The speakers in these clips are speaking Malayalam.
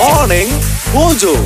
Morning Mojo.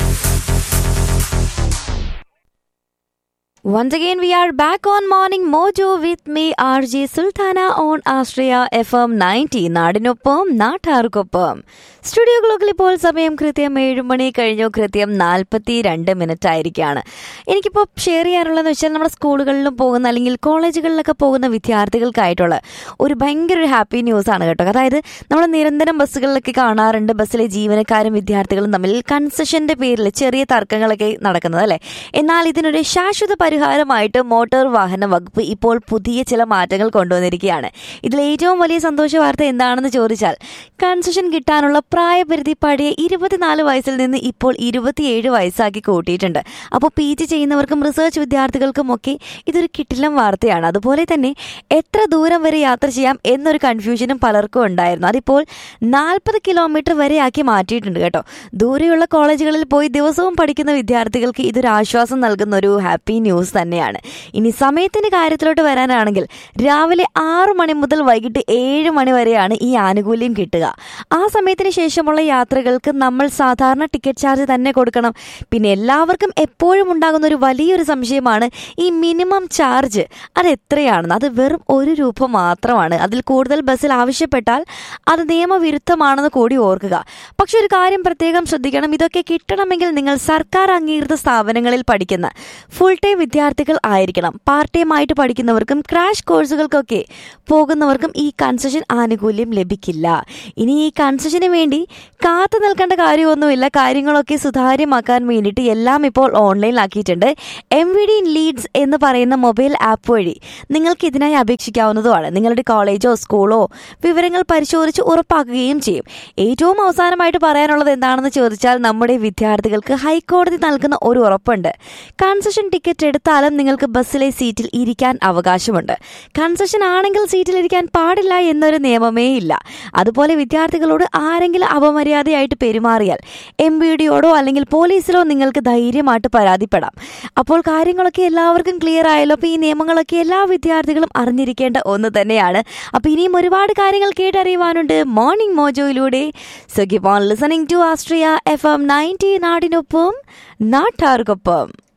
Once again, we are back on Morning Mojo with me, RJ Sultana on Astria FM 90. നാടിനൊപ്പം നാട്ടാർക്കൊപ്പം സ്റ്റുഡിയോ ക്ലോക്കിൽ ഇപ്പോൾ സമയം കൃത്യം ഏഴ് മണി കഴിഞ്ഞു കൃത്യം നാൽപ്പത്തി രണ്ട് മിനിറ്റ് ആയിരിക്കുകയാണ് എനിക്കിപ്പോൾ ഷെയർ ചെയ്യാനുള്ളതെന്ന് വെച്ചാൽ നമ്മുടെ സ്കൂളുകളിലും പോകുന്ന അല്ലെങ്കിൽ കോളേജുകളിലൊക്കെ പോകുന്ന വിദ്യാർത്ഥികൾക്കായിട്ടുള്ള ഒരു ഭയങ്കര ഒരു ഹാപ്പി ന്യൂസ് ആണ് കേട്ടോ അതായത് നമ്മൾ നിരന്തരം ബസ്സുകളിലൊക്കെ കാണാറുണ്ട് ബസ്സിലെ ജീവനക്കാരും വിദ്യാർത്ഥികളും തമ്മിൽ കൺസെഷന്റെ പേരിൽ ചെറിയ തർക്കങ്ങളൊക്കെ നടക്കുന്നത് അല്ലേ എന്നാൽ ഇതിനൊരു ശാശ്വത പരിഹാരമായിട്ട് മോട്ടോർ വാഹന വകുപ്പ് ഇപ്പോൾ പുതിയ ചില മാറ്റങ്ങൾ കൊണ്ടുവന്നിരിക്കുകയാണ് ഇതിൽ ഏറ്റവും വലിയ സന്തോഷ വാർത്ത എന്താണെന്ന് ചോദിച്ചാൽ കൺസെഷൻ കിട്ടാനുള്ള പ്രായപരിധി പഴയ ഇരുപത്തിനാല് വയസ്സിൽ നിന്ന് ഇപ്പോൾ ഇരുപത്തിയേഴ് വയസ്സാക്കി കൂട്ടിയിട്ടുണ്ട് അപ്പോൾ പി ജി ചെയ്യുന്നവർക്കും റിസർച്ച് വിദ്യാർത്ഥികൾക്കും ഒക്കെ ഇതൊരു കിട്ടിലം വാർത്തയാണ് അതുപോലെ തന്നെ എത്ര ദൂരം വരെ യാത്ര ചെയ്യാം എന്നൊരു കൺഫ്യൂഷനും പലർക്കും ഉണ്ടായിരുന്നു അതിപ്പോൾ നാൽപ്പത് കിലോമീറ്റർ വരെ ആക്കി മാറ്റിയിട്ടുണ്ട് കേട്ടോ ദൂരെയുള്ള കോളേജുകളിൽ പോയി ദിവസവും പഠിക്കുന്ന വിദ്യാർത്ഥികൾക്ക് ഇതൊരു ആശ്വാസം നൽകുന്ന ഒരു ഹാപ്പി ന്യൂസ് തന്നെയാണ് ഇനി സമയത്തിന്റെ കാര്യത്തിലോട്ട് വരാനാണെങ്കിൽ രാവിലെ ആറു മണി മുതൽ വൈകിട്ട് ഏഴ് മണി വരെയാണ് ഈ ആനുകൂല്യം കിട്ടുക ആ സമയത്തിന് ശേഷമുള്ള യാത്രകൾക്ക് നമ്മൾ സാധാരണ ടിക്കറ്റ് ചാർജ് തന്നെ കൊടുക്കണം പിന്നെ എല്ലാവർക്കും എപ്പോഴും ഉണ്ടാകുന്ന ഒരു വലിയൊരു സംശയമാണ് ഈ മിനിമം ചാർജ് അത് എത്രയാണെന്ന് അത് വെറും ഒരു രൂപ മാത്രമാണ് അതിൽ കൂടുതൽ ബസ്സിൽ ആവശ്യപ്പെട്ടാൽ അത് നിയമവിരുദ്ധമാണെന്ന് കൂടി ഓർക്കുക പക്ഷെ ഒരു കാര്യം പ്രത്യേകം ശ്രദ്ധിക്കണം ഇതൊക്കെ കിട്ടണമെങ്കിൽ നിങ്ങൾ സർക്കാർ അംഗീകൃത സ്ഥാപനങ്ങളിൽ പഠിക്കുന്ന ഫുൾ ടൈം വിദ്യാർത്ഥികൾ ആയിരിക്കണം പാർട്ട് ടൈം ആയിട്ട് പഠിക്കുന്നവർക്കും ക്രാഷ് കോഴ്സുകൾക്കൊക്കെ പോകുന്നവർക്കും ഈ കൺസെഷൻ ആനുകൂല്യം ലഭിക്കില്ല ഇനി ഈ കൺസെഷന് വേണ്ടി കാത്തു നിൽക്കേണ്ട കാര്യമൊന്നുമില്ല കാര്യങ്ങളൊക്കെ സുതാര്യമാക്കാൻ വേണ്ടിയിട്ട് എല്ലാം ഇപ്പോൾ ഓൺലൈനിലാക്കിയിട്ടുണ്ട് എം വി ഡി ലീഡ്സ് എന്ന് പറയുന്ന മൊബൈൽ ആപ്പ് വഴി നിങ്ങൾക്ക് ഇതിനായി അപേക്ഷിക്കാവുന്നതുമാണ് നിങ്ങളുടെ കോളേജോ സ്കൂളോ വിവരങ്ങൾ പരിശോധിച്ച് ഉറപ്പാക്കുകയും ചെയ്യും ഏറ്റവും അവസാനമായിട്ട് പറയാനുള്ളത് എന്താണെന്ന് ചോദിച്ചാൽ നമ്മുടെ വിദ്യാർത്ഥികൾക്ക് ഹൈക്കോടതി നൽകുന്ന ഒരു ഉറപ്പുണ്ട് കൺസെഷൻ ടിക്കറ്റ് എടുത്താലും നിങ്ങൾക്ക് ബസ്സിലെ സീറ്റിൽ ഇരിക്കാൻ അവകാശമുണ്ട് കൺസെഷൻ ആണെങ്കിൽ സീറ്റിൽ ഇരിക്കാൻ പാടില്ല എന്നൊരു നിയമമേ ഇല്ല അതുപോലെ വിദ്യാർത്ഥികളോട് ആരെങ്കിലും അപമര്യാദയായിട്ട് പെരുമാറിയാൽ എം ബി ഡിയോടോ അല്ലെങ്കിൽ പോലീസിലോ നിങ്ങൾക്ക് ധൈര്യമായിട്ട് പരാതിപ്പെടാം അപ്പോൾ കാര്യങ്ങളൊക്കെ എല്ലാവർക്കും ക്ലിയർ ആയല്ലോ അപ്പോൾ ഈ നിയമങ്ങളൊക്കെ എല്ലാ വിദ്യാർത്ഥികളും അറിഞ്ഞിരിക്കേണ്ട ഒന്ന് തന്നെയാണ് അപ്പോൾ ഇനിയും ഒരുപാട് കാര്യങ്ങൾ കേട്ടറിയുവാനുണ്ട് മോർണിംഗ് മോജോയിലൂടെ so give on listening to Astria F M ninety നാടിനൊപ്പം നാട്ടാർക്കൊപ്പം